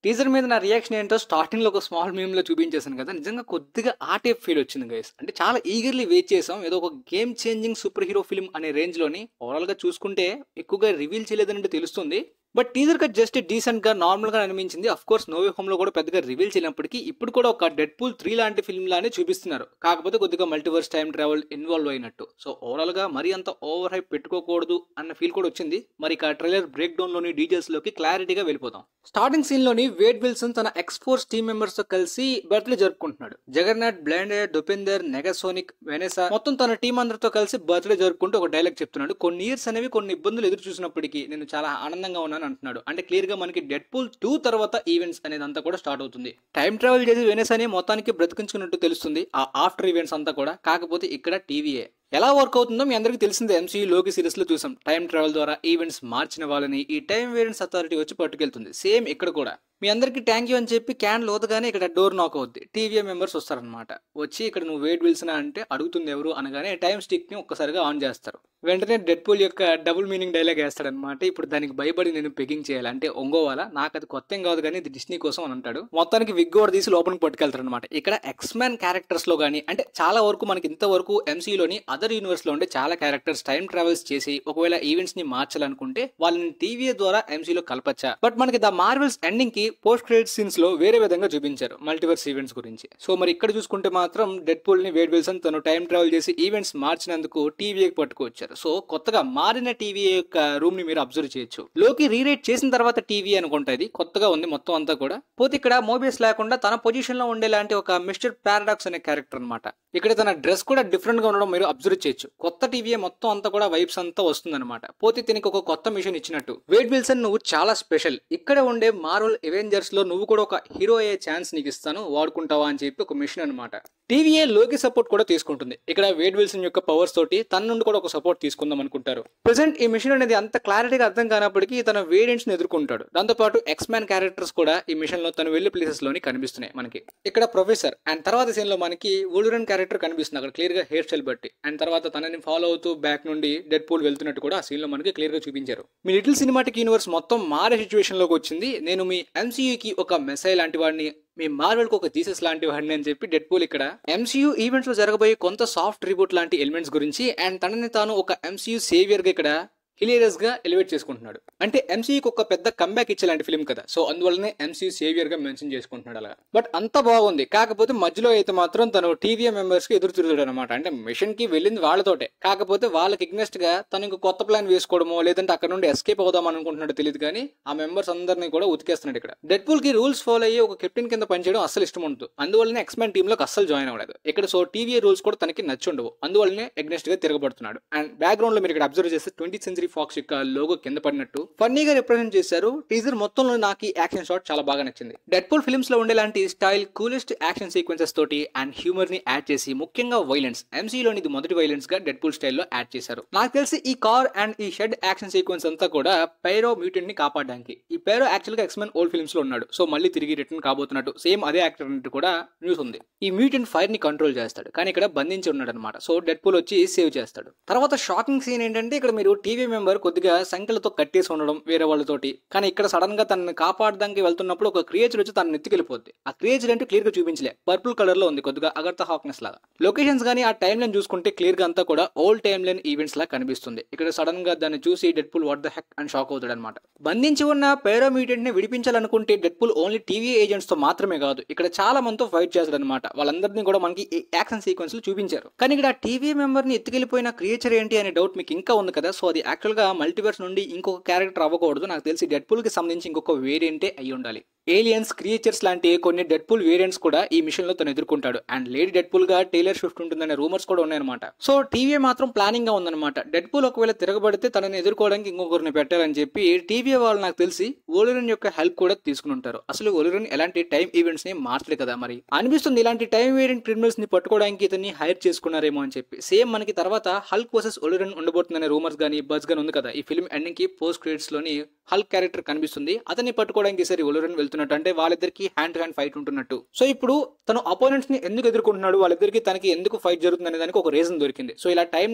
teaser మీద నా reaction ఏంటో స్టార్టింగ్ లో ఒక స్మాల్ మీమ్ లో చూపించేసాను కదా నిజంగా కొద్దిగా ఆ టైప్ ఫీల్ వచ్చింది గైస్ అంటే చాలా ఈగర్లీ వెయిట్ చేసాం ఏదో ఒక game changing super hero film అనే రేంజ్ లోని ఓవరాల్ గా చూసుకుంటే ఎక్కువగా రివీల్ చేయలేదన్నట్టు తెలుస్తుంది but teaser cut just decent గా నార్మల్ గా అనిపించింది అఫ్ కోర్స్ నోవే హోమ్ లో కూడా పెద్దగా రివీల్ చేయనప్పటికీ ఇప్పుడు కూడా ఒక డెడ్ పూల్ త్రీ లాంటి ఫిల్మ్ లానే చూపిస్తున్నారు కాకపోతే కొద్దిగా మల్టీవర్స్ టైం ట్రావెల్ ఇన్వాల్వ్ అయినట్టు సో ఓవరాల్ గా మరీ అంత ఓవర్ హైప్ పెట్టుకోకూడదు అన్న ఫీల్ కూడా వచ్చింది మరి ఇక ట్రైలర్ బ్రేక్ డౌన్ లోని డీటెయిల్స్ లోకి క్లారిటీగా వెళ్ళిపోతాం స్టార్టింగ్ సీన్ లోని వేడ్ విల్సన్ తన ఎక్స్ ఫోర్స్ టీమ్ మెంబర్స్ తో కలిసి బర్త్డే జరుపుకుంటున్నాడు జగన్నాథ్ బ్లాండర్ దుపేందర్ నెగసోనిక్ వెనెసా మొత్తం తన టీం అందరితో కలిసి బర్త్డే జరుపుకుంటూ ఒక డైలాగ్ చెప్తున్నాడు కొన్ని ఇయర్స్ అనేవి కొన్ని ఇబ్బందులు ఎదురు చూసినప్పటికీ నేను చాలా ఆనందంగా ఉన్నాను అంటున్నాడు అంటే క్లియర్ గా మనకి డెడ్ పూల్ టూ తర్వాత ఈవెంట్స్ అనేది అంతా కూడా స్టార్ట్ అవుతుంది టైం ట్రావెల్ చేసి వెనెసాని మొత్తానికి బ్రతికించుకున్నట్టు తెలుస్తుంది ఆ ఆఫ్టర్ ఈవెంట్స్ అంతా కూడా కాకపోతే ఇక్కడ టీవీఏ ఎలా వర్క్ అవుతుందో మీ అందరికీ తెలిసిందే ఎంసీయూ లోకి సిరీస్ లో చూసాం టైం ట్రావెల్ ద్వారా ఈవెంట్స్ మార్చిన వాళ్ళని ఈ టైం వేరియంట్స్ అథారిటీ వచ్చి పట్టుకెళ్తుంది సేమ్ ఇక్కడ కూడా మీ అందరికి థ్యాంక్ యూ అని చెప్పి క్యాన్ లోతుగానే ఇక్కడ డోర్ నాక్ అవుద్ది టీవీఏ మెంబర్స్ వస్తారనమాట వచ్చి ఇక్కడ నువ్వు వెయిట్ విల్సనా అంటే అడుగుతుంది ఎవరు అనగానే టైం స్టిక్ ని ఒక్కసారిగా ఆన్ చేస్తారు వెంటనే డెడ్ పూల్ యొక్క డబుల్ మీనింగ్ డైలాగ్ వేస్తాడనమాట ఇప్పుడు దానికి భయపడి నేను పెకింగ్ చేయాలి అంటే ఒంగోవాలా నాకు అది కొత్త ఏం కాదు కానీ ఇది డిస్నీ కోసం అని అంటాడు మొత్తానికి విగ్ కూడా తీసి లోపలికి పట్టుకెళ్తారు అనమాట ఇక్కడ ఎక్స్ మ్యాన్ క్యారెక్టర్స్ లో కానీ అంటే చాలా వరకు మనకి ఇంతవరకు ఎంసీలోని అదర్ యూనివర్స్ లో ఉండే చాలా క్యారెక్టర్స్ టైం ట్రావెల్స్ చేసి ఒకవేళ ఈవెంట్స్ ని మార్చాలనుకుంటే వాళ్ళని టీవీ ద్వారా ఎంసీలో కలపచ్చా బట్ మనకి ద మార్వెల్స్ ఎండింగ్ కి పోస్ట్ క్రెడిట్ సీన్స్ లో వేరే విధంగా చూపించారు మల్టీవర్స్ ఈవెంట్స్ గురించి సో మరి ఇక్కడ చూసుకుంటే మాత్రం డెడ్ పూల్ ని వేడ్ విల్సన్ తను టైం ట్రావెల్ చేసి ఈవెంట్స్ మార్చినందుకు టీవీకి పట్టుకొచ్చారు సో కొత్తగా మారిన టీవీ యొక్క రూమ్ ని మీరు అబ్జర్వ్ చేయొచ్చు లోకి రీరేట్ చేసిన తర్వాత టీవీ అనుకుంటా ఇది కొత్తగా ఉంది మొత్తం అంతా కూడా పోతే ఇక్కడ మోబియస్ లేకుండా తన పొజిషన్ లో ఉండేలాంటి ఒక మిస్టర్ పారాడాక్స్ అనే క్యారెక్టర్ అనమాట ఇక్కడ తన డ్రెస్ కూడా డిఫరెంట్ గా ఉండడం మీరు అబ్జర్వ్ చేయొచ్చు కొత్త టీవీ మొత్తం అంతా కూడా వైబ్స్ అంతా వస్తుందన్నమాట పోతే దీనికి ఒక కొత్త మిషన్ ఇచ్చినట్టు వేడ్ విల్సన్ నువ్వు చాలా స్పెషల్ ఇక్కడ ఉండే మార్వల్ ఎవెంజర్స్ లో నువ్వు కూడా ఒక హీరో అయ్యే ఛాన్స్ నీకు ఇస్తాను వాడుకుంటావా అని చెప్పి ఒక మిషన్ అనమాట టీవీఏ లోకి సపోర్ట్ కూడా తీసుకుంటుంది ఇక్కడ వేడ్ విల్సన్ యొక్క పవర్స్ తోటి తన నుండి కూడా ఒక సపోర్ట్ తీసుకుందాం అనుకుంటారు ప్రెసెంట్ ఈ మిషన్ అనేది అంత క్లారిటీగా అర్థం కానప్పటికీ తన వేరియంట్స్ ని ఎదుర్కొంటాడు దాంతోపాటు ఎక్స్ మ్యాన్ క్యారెక్టర్స్ కూడా ఈ మిషన్ లో తను వెళ్లి ప్లేసెస్ లోని కనిపిస్తున్నాయి మనకి ఇక్కడ ప్రొఫెసర్ అండ్ తర్వాత సీన్ లో మనకి వూలురన్ క్యారెక్టర్ కనిపిస్తుంది అక్కడ క్లియర్ గా హెయిర్ స్టైల్ బట్టి అండ్ తర్వాత తనని ఫాలో అవుతూ బ్యాక్ నుండి డెడ్ పూల్ వెళ్తున్నట్టు కూడా ఆ సీన్ లో మనకి క్లియర్ గా చూపించారు మీ లిటిల్ సినిమాటిక్ యూనివర్స్ మొత్తం మారే సిచ్యువేషన్ లోకి వచ్చింది నేను మీ ఎంసీయూకి ఒక మెసైల్ లాంటి వాడిని మీ మార్వెల్ కు ఒక జీసస్ లాంటి వాడిని అని చెప్పి డెడ్ పూల్ ఇక్కడ ఎంసీయూ ఈవెంట్స్ లో జరగబోయే కొంత సాఫ్ట్ రిబూట్ లాంటి ఎలిమెంట్స్ గురించి అండ్ తనని తాను ఒక ఎంసీయూ సేవియర్ గా ఇక్కడ హిలేరియస్ గా ఎలివేట్ చేసుకుంటున్నాడు అంటే ఎంసీయూకి ఒక పెద్ద కంబ్యాక్ ఇచ్చేలాంటి ఫిల్మ్ కదా సో అందువల్లనే ఎంసీయూ సేవియర్ గా మెన్షన్ చేసుకుంటున్నాడు అలా బట్ అంత బాగుంది కాకపోతే మధ్యలో అయితే మాత్రం తను టీవీ మెంబర్స్ కి ఎదురు తిరుగుతాడు అనమాట అంటే మిషన్ కి వెళ్ళింది వాళ్ళతోటే కాకపోతే వాళ్ళకి ఇగ్నెస్ట్ గా తను ఇంకో కొత్త ప్లాన్ వేసుకోవడమో లేదంటే అక్కడ నుండి ఎస్కేప్ అవుదాం అనుకుంటున్నాడు తెలియదు కానీ ఆ మెంబర్స్ అందరినీ కూడా ఉతికేస్తున్నాడు ఇక్కడ డెడ్ పూల్ కి రూల్స్ ఫాలో అయ్యి ఒక కెప్టెన్ కింద పనిచేయడం అస్సలు ఇష్టం ఉండదు అందువల్లనే ఎక్స్మెన్ టీమ్ లోకి అస్సలు జాయిన్ అవ్వలేదు ఇక్కడ సో టీవీ రూల్స్ కూడా తనకి నచ్చుండవు అందువల్లనే ఎగ్నెస్ట్ గా తిరగబడుతున్నాడు అండ్ బ్యాక్గ్రౌండ్ లో మీరు ఇక్కడ అబ్జర్వ్ చేస్తే ట్వంటీ సెంచరీ ఫాక్స్ యొక్క లోగో కింద పడినట్టు ఫన్నీగా రిప్రజెంట్ చేశారు టీజర్ మొత్తంలో నాకు ఈ యాక్షన్ షాట్ చాలా బాగా నచ్చింది డెడ్ పూల్ ఫిల్మ్స్ లో ఉండేలాంటి స్టైల్ కూలెస్ట్ యాక్షన్ సీక్వెన్సెస్ తోటి అండ్ హ్యూమర్ ని యాడ్ చేసి ముఖ్యంగా వైలెన్స్ ఎంసీలోని ఇది మొదటి వైలెన్స్ గా డెడ్ పూల్ స్టైల్లో యాడ్ చేశారు నాకు తెలిసి ఈ కార్ అండ్ ఈ షెడ్ యాక్షన్ సీక్వెన్స్ అంతా కూడా పైరో మ్యూటెంట్ ని కాపాడడానికి ఈ పైరో యాక్చువల్ గా ఎక్స్మెన్ ఓల్డ్ ఫిల్మ్స్ లో ఉన్నాడు సో మళ్ళీ తిరిగి రిటర్న్ కాబోతున్నట్టు సేమ్ అదే యాక్టర్ అన్నట్టు కూడా న్యూస్ ఉంది ఈ మ్యూటెంట్ ఫైర్ ని కంట్రోల్ చేస్తాడు కానీ ఇక్కడ బంధించి ఉన్నాడు అనమాట సో డెడ్ పూల్ వచ్చి సేవ్ చేస్తాడు తర్వాత షాకింగ్ సీన్ ఏంటంటే ఇక్కడ మీరు టీవీ మెంబర్ కొద్దిగా సంఖ్యలతో కట్టేసి ఉండడం వేరే వాళ్ళతోటి కానీ ఇక్కడ సడన్ గా తనని కాపాడడానికి వెళ్తున్నప్పుడు ఒక క్రియేచర్ వచ్చి తన నెత్తికెళ్ళిపోద్ది ఆ క్రియేచర్ అంటే క్లియర్ గా చూపించలే పర్పుల్ కలర్ లో ఉంది కొద్దిగా అగర్త హాక్నెస్ లాగా లొకేషన్స్ కానీ ఆ టైం లైన్ చూసుకుంటే క్లియర్ గా అంతా కూడా ఓల్డ్ టైం లైన్ ఈవెంట్స్ లా కనిపిస్తుంది ఇక్కడ సడన్ గా దాన్ని చూసి Deadpool what the heck అని షాక్ అవుతాడు అనమాట బంధించి ఉన్న పేరోమ్యూటెంట్ ని విడిపించాలనుకుంటే Deadpool only TV agents తో మాత్రమే కాదు ఇక్కడ చాలా మందితో ఫైట్ చేస్తాడు అనమాట వాళ్ళందరినీ కూడా మనకి ఈ యాక్షన్ సీక్వెన్స్ లో చూపించారు కానీ ఇక్కడ టీవీ మెంబర్ ని ఎత్తుకెళ్లిపోయిన క్రియేచర్ ఏంటి అనే డౌట్ మీకు ఇంకా ఉంది కదా సో అది యాక్చువల్ గా మల్టీవర్స్ నుండి ఇంకొక క్యారెక్టర్ అవ్వకూడదు నాకు తెలిసి డెడ్ పూల్ కి సంబంధించి ఇంకొక వేరియంటే అయి ఉండాలి ఏలియన్స్ క్రియేచర్స్ లాంటి కొన్ని డెడ్ పూల్ వేరియంట్స్ కూడా ఈ మిషన్ లో తను ఎదుర్కొంటాడు అండ్ లేడీ డెడ్ పూల్ గా టైలర్ షిఫ్ట్ ఉంటుందనే రూమర్స్ కూడా ఉన్నాయన్నమాట సో టీవీ మాత్రం ప్లానింగ్ గా ఉందన్నమాట డెడ్ పూల్ ఒకవేళ తిరగబడితే తనని ఎదుర్కోవడానికి ఇంకొకరిని పెట్టాలని చెప్పి టీవీ వాళ్ళు నాకు తెలిసి ఓలిరన్ యొక్క హెల్ప్ కూడా తీసుకుని ఉంటారు అసలు ఓలిరన్ ఎలాంటి టైం ఈవెంట్స్ ని మార్చలేదు కదా మరి అనిపిస్తుంది ఇలాంటి టైం వేరియంట్ క్రిమినల్స్ ని పట్టుకోవడానికి ఇతన్ని హైర్ చేసుకున్నారేమో అని చెప్పి సేమ్ మనకి తర్వాత హల్క్ వర్సెస్ ఒలిరన్ ఉండబోతుందనే రూమర్స్ గానీ బజ్ గానీ ఉంది కదా ఈ ఫిల్మ్ ఎండింగ్ కి పోస్ట్ క్రెడిట్స్ లోని హల్క్ క్యారెక్టర్ కనిపిస్తుంది అతన్ని పట్టుకోవడానికి సరి ఒలిరన్ వెళ్తున్నట్టు అంటే వాళ్ళిద్దరికి హ్యాండ్ టు హ్యాండ్ ఫైట్ ఉంటున్నట్టు సో ఇప్పుడు తను అపోనెంట్స్ ని ఎందుకు ఎదుర్కొంటున్నాడు వాళ్ళిద్దరికి తనకి ఎందుకు ఫైట్ జరుగుతుంది అనే దానికి ఒక రీజన్ దొరికింది సో ఇలా టైం ని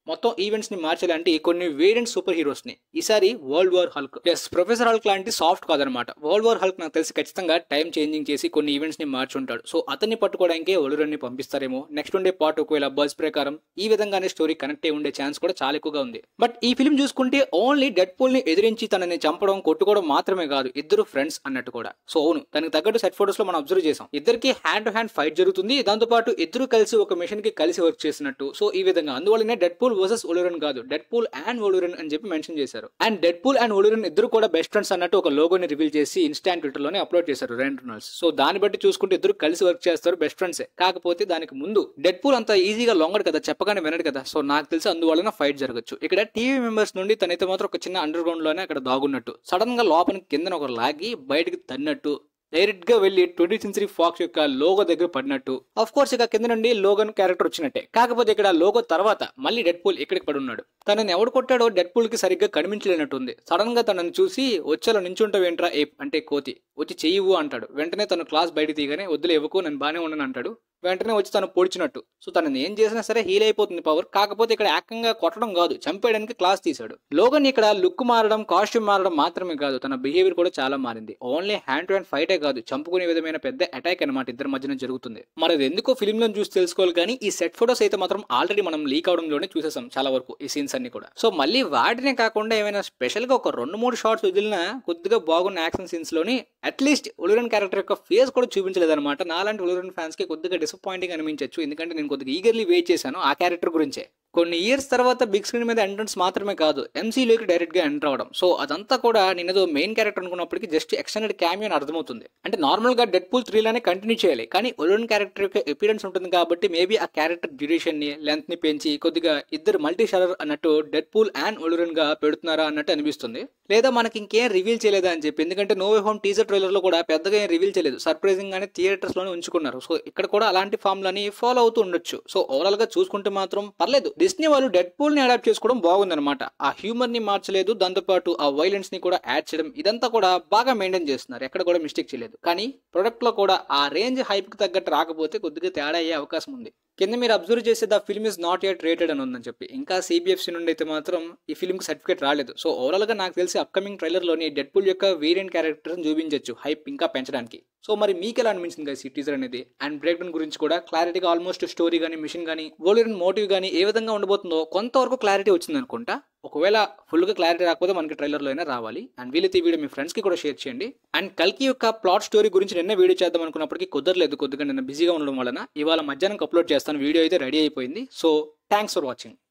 మొత్తం ఈవెంట్స్ ని మార్చాలంటే కొన్ని వేరియంట్ సూపర్ హీరోస్ ని ఈసారి వరల్డ్ వార్ హల్క్ ఎస్ ప్రొఫెసర్ హల్క్ లాంటి సాఫ్ట్ కాదనమాట వరల్డ్ వార్ హల్క్ నాకు తెలిసి ఖచ్చితంగా టైం చేంజింగ్ చేసి కొన్ని ఈవెంట్స్ ని మార్చుంటాడు సో అతన్ని పట్టుకోవడానికి ఒలురన్ని పంపిస్తారేమో నెక్స్ట్ ఉండే పార్ట్ ఒకవేళ బస్ ప్రకారం ఈ విధంగానే స్టోరీ కనెక్ట్ అయి ఉండే ఛాన్స్ కూడా చాలా ఎక్కువగా ఉంది బట్ ఈ ఫిల్మ్ చూసుకుంటే ఓన్లీ డెడ్ పూల్ ని ఎదిరించి తనని చంపడం కొట్టుకోవడం మాత్రమే కాదు ఇద్దరు ఫ్రెండ్స్ అన్నట్టు కూడా సో అవును దానికి తగ్గట్టు సెట్ ఫోటోస్ లో మనం అబ్జర్వ్ చేసాం ఇద్దరికి హ్యాండ్ టు హ్యాండ్ ఫైట్ జరుగుతుంది దాంతో పాటు ఇద్దరు కలిసి ఒక మిషన్ కి కలిసి వర్క్ చేసినట్టు సో ఈ విధంగా అందువల్లనే డెడ్ పూల్ వర్సెస్ ఒలురన్ కాదు డెడ్ పూల్ అండ్ ఒలురన్ అని చెప్పి మెన్షన్ చేశారు అండ్ డెడ్ పూల్ అండ్ ఒలురన్ ఇద్దరు కూడా బెస్ట్ ఫ్రెండ్స్ అన్నట్టు ఒక లోగోని రివీల్ చేసి ఇన్స్టాంట్ ట్విట్టర్ లోనే అప్లోడ్ చేశారు రెండు రనల్స్ సో దాన్ని బట్టి చూసుకుంటే ఇద్దరు కలిసి వర్క్ చేస్తారు బెస్ట్ ఫ్రెండ్స్ కాకపోతే దానికి ముందు డెడ్ పూల్ అంత ఈజీగా లొంగడు కదా చెప్పగానే వినడు కదా సో నాకు తెలిసి అందువలన ఫైట్ జరగచ్చు ఇక్కడ టీవీ మెంబర్స్ నుండి తనైతే మాత్రం ఒక చిన్న అండర్ గ్రౌండ్ లోనే అక్కడ దాగున్నట్టు సడన్ గా లోపల కిందన ఒక లాగి బయటకి తన్నట్టు డైరెక్ట్ గా వెళ్లి ట్వంటీ సెంచరీ ఫాక్స్ యొక్క లోగో దగ్గర పడినట్టు అఫ్ కోర్స్ ఇక కింద నుండి లోగన్ క్యారెక్టర్ వచ్చినట్టే కాకపోతే ఇక్కడ లోగో తర్వాత మళ్ళీ డెడ్ పూల్ ఇక్కడికి పడి ఉన్నాడు తనని ఎవడు కొట్టాడో డెడ్ పూల్ కి సరిగ్గా కనిపించలేనట్టుంది సడన్ గా తనని చూసి వచ్చేలా నించుంటావేంట్రా ఏప్ అంటే కోతి వచ్చి చెయ్యవు అంటాడు వెంటనే తను క్లాస్ బయట తీయగానే వద్దులే ఇవ్వకు నేను బానే ఉన్నాను అంటాడు వెంటనే వచ్చి తను పొడిచినట్టు సో తనని ఏం చేసినా సరే హీల్ అయిపోతుంది పవర్ కాకపోతే ఇక్కడ ఏకంగా కొట్టడం కాదు చంపేయడానికి క్లాస్ తీశాడు లోగన్ ఇక్కడ లుక్ మారడం కాస్ట్యూమ్ మారడం మాత్రమే కాదు తన బిహేవియర్ కూడా చాలా మారింది ఓన్లీ హ్యాండ్ టు హ్యాండ్ ఫైటే కాదు చంపుకునే విధమైన పెద్ద అటాక్ అనమాట ఇద్దరి మధ్యన జరుగుతుంది మరి అది ఎందుకో ఫిల్మ్ లో చూసి తెలుసుకోవాలి కానీ ఈ సెట్ ఫోటోస్ అయితే మాత్రం ఆల్రెడీ మనం లీక్ అవడంలోనే చూసేసాం చాలా వరకు ఈ సీన్స్ అన్ని కూడా సో మళ్ళీ వాటినే కాకుండా ఏమైనా స్పెషల్ గా ఒక రెండు మూడు షార్ట్స్ వదిలినా కొద్దిగా బాగున్న యాక్షన్ సీన్స్ లోని అట్లీస్ట్ ఉలురన్ క్యారెక్టర్ యొక్క ఫేస్ కూడా చూపించలేదన్నమాట నాలాంటి ఉలురన్ ఫ్యాన్స్ కి కొద్దిగా డిసప్పాయింటింగ్ అనిపించచ్చు ఎందుకంటే నేను కొద్దిగా ఈగర్లీ వెయిట్ చేశాను ఆ క్యారెక్టర్ గురించే కొన్ని ఇయర్స్ తర్వాత బిగ్ స్క్రీన్ మీద ఎంట్రన్స్ మాత్రమే కాదు ఎంసీలోకి డైరెక్ట్ గా ఎంటర్ అవడం సో అదంతా కూడా నేను ఏదో మెయిన్ క్యారెక్టర్ అనుకున్నప్పటికీ జస్ట్ ఎక్స్టెండెడ్ క్యామియో అని అర్థమవుతుంది అంటే నార్మల్ గా డెడ్ పూల్ త్రీ లానే కంటిన్యూ చేయాలి కానీ ఒలోన్ క్యారెక్టర్ యొక్క ఎపిరెన్స్ ఉంటుంది కాబట్టి మేబీ ఆ క్యారెక్టర్ డ్యూరేషన్ ని లెంత్ ని పెంచి కొద్దిగా ఇద్దరు మల్టీ షారర్ అన్నట్టు డెడ్ పూల్ అండ్ ఒలురన్ గా పెడుతున్నారా అన్నట్టు అనిపిస్తుంది లేదా మనకి ఇంకేం రివీల్ చేయలేదా అని చెప్పి ఎందుకంటే నోవే హోమ్ టీజర్ ట్రైలర్ లో కూడా పెద్దగా ఏం రివీల్ చేయలేదు సర్ప్రైజింగ్ గానే థియేటర్స్ లోనే ఉంచుకున్నారు సో ఇక్కడ కూడా అలాంటి ఫామ్ లని ఫాలో అవుతూ ఉండొచ్చు సో ఓవరాల్ గా చూసుకుంటే మాత్రం పర్లేదు డిస్నీ వాళ్ళు డెడ్ పూల్ ని అడాప్ట్ చేసుకోవడం బాగుందన్నమాట ఆ హ్యూమర్ ని మార్చలేదు దాంతో పాటు ఆ వైలెన్స్ ని కూడా యాడ్ చేయడం ఇదంతా కూడా బాగా మెయింటైన్ చేస్తున్నారు ఎక్కడ కూడా మిస్టేక్ చేయలేదు కానీ ప్రొడక్ట్ లో కూడా ఆ రేంజ్ హైప్ కి తగ్గట్టు రాకపోతే కొద్దిగా తేడా అయ్యే అవకాశం ఉంది కింద మీరు అబ్జర్వ్ చేసే the film is not yet rated అని ఉందని చెప్పి ఇంకా సిబిఎఫ్సి నుండి అయితే మాత్రం ఈ ఫిల్మ్ కి సర్టిఫికేట్ రాలేదు సో ఓవరాల్ గా నాకు తెలిసి అప్కమింగ్ ట్రైలర్ లోని డెడ్ పూల్ యొక్క వేరియంట్ క్యారెక్టర్ చూపించవచ్చు హైప్ ఇంకా పెంచడానికి సో మరి మీకు ఎలా అనిపించింది కదా ఈ టీజర్ అనేది అండ్ బ్రేక్ డౌన్ గురించి కూడా క్లారిటీగా ఆల్మోస్ట్ స్టోరీ కానీ మిషన్ కానీ వోలియన్ మోటివ్ కానీ ఏ విధంగా ఉండబోతుందో కొంతవరకు క్లారిటీ వచ్చింది అనుకుంటా ఒకవేళ ఫుల్గా క్లారిటీ రాకపోతే మనకి ట్రైలర్లో అయినా రావాలి అండ్ వీలైతే ఈ వీడియో మీ ఫ్రెండ్స్కి కూడా షేర్ చేయండి అండ్ కల్కి యొక్క ప్లాట్ స్టోరీ గురించి నిన్న వీడియో చేద్దాం అనుకున్నప్పటికీ కుదరలేదు కొద్దిగా నిన్న బిజీగా ఉండడం వలన ఇవాళ మధ్యాహ్నం అప్లోడ్ చేస్తాను వీడియో అయితే రెడీ అయిపోయింది సో థ్యాంక్స్ ఫర్ వాచింగ్